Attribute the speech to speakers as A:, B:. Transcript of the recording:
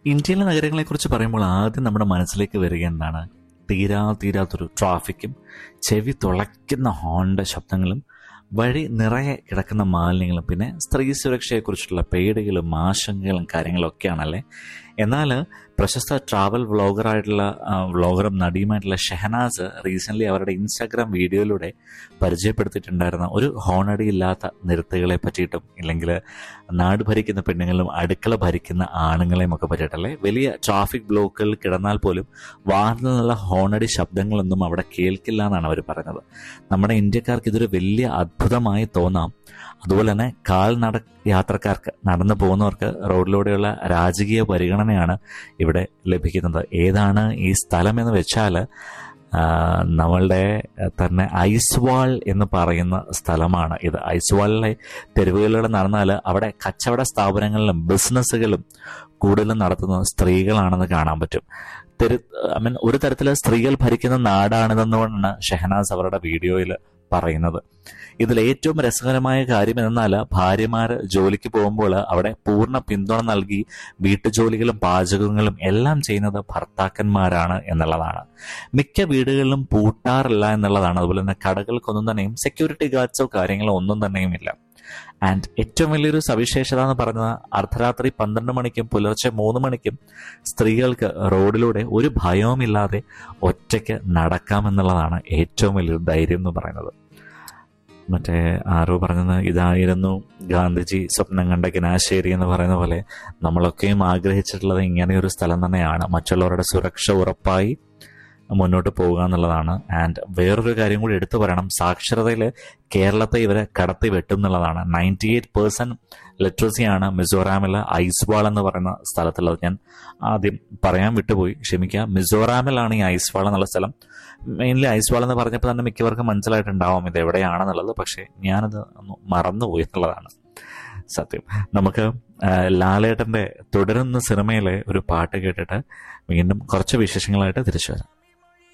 A: ഇന്ത്യയിലെ നഗരങ്ങളെക്കുറിച്ച് പറയുമ്പോൾ ആദ്യം നമ്മുടെ മനസ്സിലേക്ക് വരിക എന്താണ് തീരാ തീരാത്തൊരു ട്രാഫിക്കും ചെവി തുളയ്ക്കുന്ന ഹോണിൻ്റെ ശബ്ദങ്ങളും വഴി നിറയെ കിടക്കുന്ന മാലിന്യങ്ങളും പിന്നെ സ്ത്രീ സുരക്ഷയെക്കുറിച്ചുള്ള പേടികളും ആശങ്കകളും കാര്യങ്ങളും ഒക്കെയാണല്ലേ എന്നാൽ പ്രശസ്ത ട്രാവൽ വ്ളോഗറായിട്ടുള്ള വ്ളോഗറും നടിയുമായിട്ടുള്ള ഷെഹനാസ് റീസെൻ്റ്ലി അവരുടെ ഇൻസ്റ്റാഗ്രാം വീഡിയോയിലൂടെ പരിചയപ്പെടുത്തിയിട്ടുണ്ടായിരുന്ന ഒരു ഹോണടി ഇല്ലാത്ത നിരത്തുകളെ പറ്റിയിട്ടും ഇല്ലെങ്കിൽ നാട് ഭരിക്കുന്ന പെണ്ണുങ്ങളും അടുക്കള ഭരിക്കുന്ന ആണുങ്ങളെയും ഒക്കെ പറ്റിയിട്ടല്ലേ വലിയ ട്രാഫിക് ബ്ലോക്കുകൾ കിടന്നാൽ പോലും വാഹനത്തിൽ നിന്നുള്ള ഹോണടി ശബ്ദങ്ങളൊന്നും അവിടെ കേൾക്കില്ല എന്നാണ് അവർ പറയുന്നത് നമ്മുടെ ഇന്ത്യക്കാർക്ക് ഇതൊരു വലിയ അത്ഭുതമായി തോന്നാം അതുപോലെ തന്നെ കാൽനട യാത്രക്കാർക്ക് നടന്നു പോകുന്നവർക്ക് റോഡിലൂടെയുള്ള രാജകീയ പരിഗണനയാണ് ഇവിടെ ലഭിക്കുന്നത് ഏതാണ് ഈ സ്ഥലം എന്ന് വെച്ചാൽ നമ്മളുടെ തന്നെ ഐസ്വാൾ എന്ന് പറയുന്ന സ്ഥലമാണ് ഇത് ഐസ്വാളിലെ തെരുവുകളിലൂടെ നടന്നാൽ അവിടെ കച്ചവട സ്ഥാപനങ്ങളിലും ബിസിനസ്സുകളും കൂടുതലും നടത്തുന്നത് സ്ത്രീകളാണെന്ന് കാണാൻ പറ്റും തെരു ഐ മീൻ ഒരു തരത്തിൽ സ്ത്രീകൾ ഭരിക്കുന്ന നാടാണിതെന്നുകൊണ്ടാണ് ഷെഹനാസ് അവരുടെ വീഡിയോയിൽ പറയുന്നത് ഇതിൽ ഏറ്റവും രസകരമായ കാര്യം എന്നാൽ ഭാര്യമാർ ജോലിക്ക് പോകുമ്പോൾ അവിടെ പൂർണ്ണ പിന്തുണ നൽകി വീട്ടുജോലികളും പാചകങ്ങളും എല്ലാം ചെയ്യുന്നത് ഭർത്താക്കന്മാരാണ് എന്നുള്ളതാണ് മിക്ക വീടുകളിലും പൂട്ടാറില്ല എന്നുള്ളതാണ് അതുപോലെ തന്നെ കടകൾക്കൊന്നും തന്നെയും സെക്യൂരിറ്റി ഗാർഡ്സോ കാര്യങ്ങളോ ഒന്നും തന്നെയും ഇല്ല ആൻഡ് ഏറ്റവും വലിയൊരു സവിശേഷത എന്ന് പറയുന്നത് അർദ്ധരാത്രി പന്ത്രണ്ട് മണിക്കും പുലർച്ചെ മൂന്ന് മണിക്കും സ്ത്രീകൾക്ക് റോഡിലൂടെ ഒരു ഭയവുമില്ലാതെ ഒറ്റയ്ക്ക് നടക്കാമെന്നുള്ളതാണ് ഏറ്റവും വലിയൊരു ധൈര്യം എന്ന് പറയുന്നത് മറ്റേ ആരോ പറഞ്ഞത് ഇതായിരുന്നു ഗാന്ധിജി സ്വപ്നം കണ്ട കിനാശ്ശേരി എന്ന് പറയുന്ന പോലെ നമ്മളൊക്കെയും ആഗ്രഹിച്ചിട്ടുള്ളത് ഇങ്ങനെയൊരു സ്ഥലം തന്നെയാണ് മറ്റുള്ളവരുടെ സുരക്ഷ ഉറപ്പായി മുന്നോട്ട് പോവുക എന്നുള്ളതാണ് ആൻഡ് വേറൊരു കാര്യം കൂടി എടുത്തു പറയണം സാക്ഷരതയിൽ കേരളത്തെ ഇവരെ കടത്തി വെട്ടും എന്നുള്ളതാണ് നയൻറ്റി എയ്റ്റ് പേഴ്സൻറ്റ് ലിറ്ററസിയാണ് മിസോറാമിലെ ഐസ്വാൾ എന്ന് പറയുന്ന സ്ഥലത്തുള്ളത് ഞാൻ ആദ്യം പറയാൻ വിട്ടുപോയി ക്ഷമിക്കുക മിസോറാമിലാണ് ഈ ഐസ്വാൾ എന്നുള്ള സ്ഥലം മെയിൻലി ഐസ്വാൾ എന്ന് പറഞ്ഞപ്പോൾ തന്നെ മിക്കവർക്കും മനസ്സിലായിട്ടുണ്ടാവും ഇത് എവിടെയാണെന്നുള്ളത് പക്ഷേ ഞാനത് ഒന്ന് മറന്നുപോയി എന്നുള്ളതാണ് സത്യം നമുക്ക് ലാലേട്ടൻ്റെ തുടരുന്ന സിനിമയിലെ ഒരു പാട്ട് കേട്ടിട്ട് വീണ്ടും കുറച്ച് വിശേഷങ്ങളായിട്ട് തിരിച്ചു വരാം